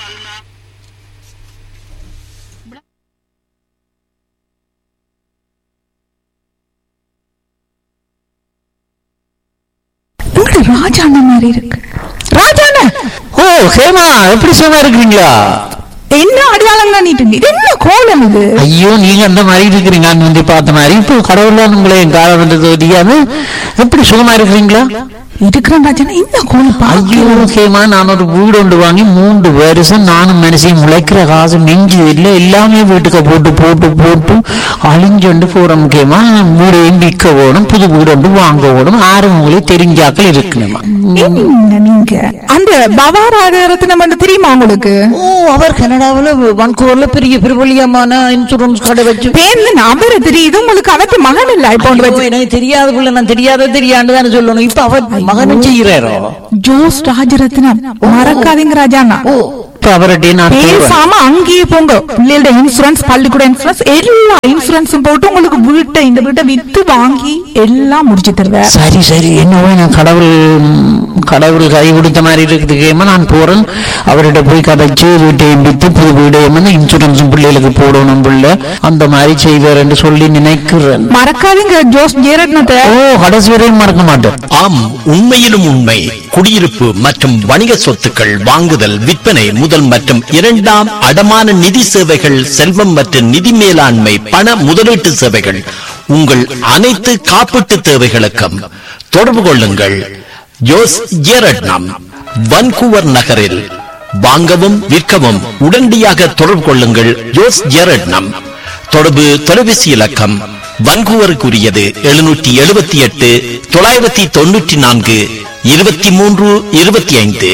உங்களோட ராஜாண்ண மாதிரி இருக்கு ராஜாண்ண ஓ ஹேமா எப்படி சும்மா இருக்கிறீங்களா என்ன அடையாளம் பண்ணிட்டு இது என்ன கோலம் இது ஐயோ நீங்க அந்த மாதிரி இருக்கிறீங்க நான் வந்து பார்த்த மாதிரி இப்போ கடவுள் தான் உங்களை என் காலம் வந்தது தெரியாது எப்படி சுகமா இருக்கிறீங்களா இருக்கிறேன் ராஜாண்ணா என்ன கோலம் ஐயோ ஹேமா நான் ஒரு வீடு ஒன்று வாங்கி மூன்று வருஷம் நானும் மனுஷன் முளைக்கிற காசு நெஞ்சு இல்லை எல்லாமே வீட்டுக்கு போட்டு போட்டு போட்டு அழிஞ்சொண்டு போற முக்கியமா வீடையும் விற்க ஓடும் புது வீடு ஒன்று வாங்க ஓடும் ஆறு உங்களே தெரிஞ்சாக்கள் இருக்கணுமா என்ன நீங்க அந்த பவாராகரத்தினம் வந்து தெரியுமா உங்களுக்கு ஓ அவர் கனடாவில் வன்கூர்ல பெரிய பிரபலியமான இன்சூரன்ஸ் கடை வச்சு பேர்ல நபர் தெரியுது உங்களுக்கு அவத்து மகன் இல்ல இப்போ ஒன்று ஐயோ, வச்சு எனக்கு தெரியாத புள்ள நான் தெரியாத தெரியாண்டு தானே சொல்லணும் இப்ப அவர் மகனும் செய்யறாரோ ஜோஸ் ராஜரத்னம் மறக்காதீங்க ராஜாண்ணா இப்ப அவர்கிட்ட நான் சொல்றேன். பேசாம அங்கேயே போங்க பிள்ளையோட இன்சூரன்ஸ் பள்ளிக்கூட இன்சூரன்ஸ் எல்லா இன்சூரன்ஸும் போட்டு உங்களுக்கு வீட்டை இந்த வீட்டை வித்து வாங்கி எல்லாம் முடிச்சு தருவேன் சரி சரி என்னவோ நான் கடவுள் ம், கடவுள் கை கொடுத்த மாதிரி இருக்குதுக்கேமா நான் போறேன் அவர்கிட்ட போய் கதைச்சு வீட்டையும் வித்து புது வீடு வந்து இன்சூரன்ஸும் பிள்ளைகளுக்கு போடணும் பிள்ளை அந்த மாதிரி செய்வார் என்று சொல்லி நினைக்கிறேன் மறக்காதீங்க ஜோஸ் ஜெயரத்னத்தை ஓ கடைசி வரையும் மறக்க மாட்டேன் ஆம் உண்மையிலும் உண்மை குடியிருப்பு மற்றும் வணிக சொத்துக்கள் வாங்குதல் விற்பனை முதல் மற்றும் இரண்டாம் அடமான நிதி சேவைகள் செல்வம் மற்றும் நிதி மேலாண்மை பண முதலீட்டு சேவைகள் உங்கள் அனைத்து காப்பீட்டு தேவைகளுக்கும் தொடர்பு கொள்ளுங்கள் ஜோஸ் ஜேரட்னம் வன்கூவர் நகரில் வாங்கவும் விற்கவும் உடனடியாக தொடர்பு கொள்ளுங்கள் ஜோஸ் ஜேரட்னம் தொடர்பு தொலைபேசி இலக்கம் வன்கூவருக்குரியது எழுநூற்றி எழுபத்தி எட்டு தொள்ளாயிரத்தி தொண்ணூற்றி நான்கு இருபத்தி மூன்று இருபத்தி ஐந்து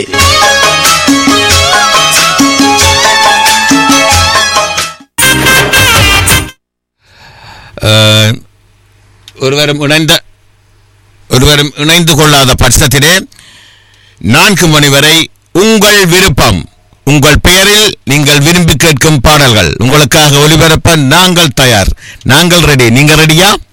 அஹ், ஒருவரும் இணைந்த ஒருவரும் இணைந்து கொள்ளாத பட்சத்திலே நான்கு மணி வரை உங்கள் விருப்பம் உங்கள் பெயரில் நீங்கள் விரும்பி கேட்கும் பாடல்கள் உங்களுக்காக ஒளிபரப்ப நாங்கள் தயார் நாங்கள் ரெடி நீங்க ரெடியா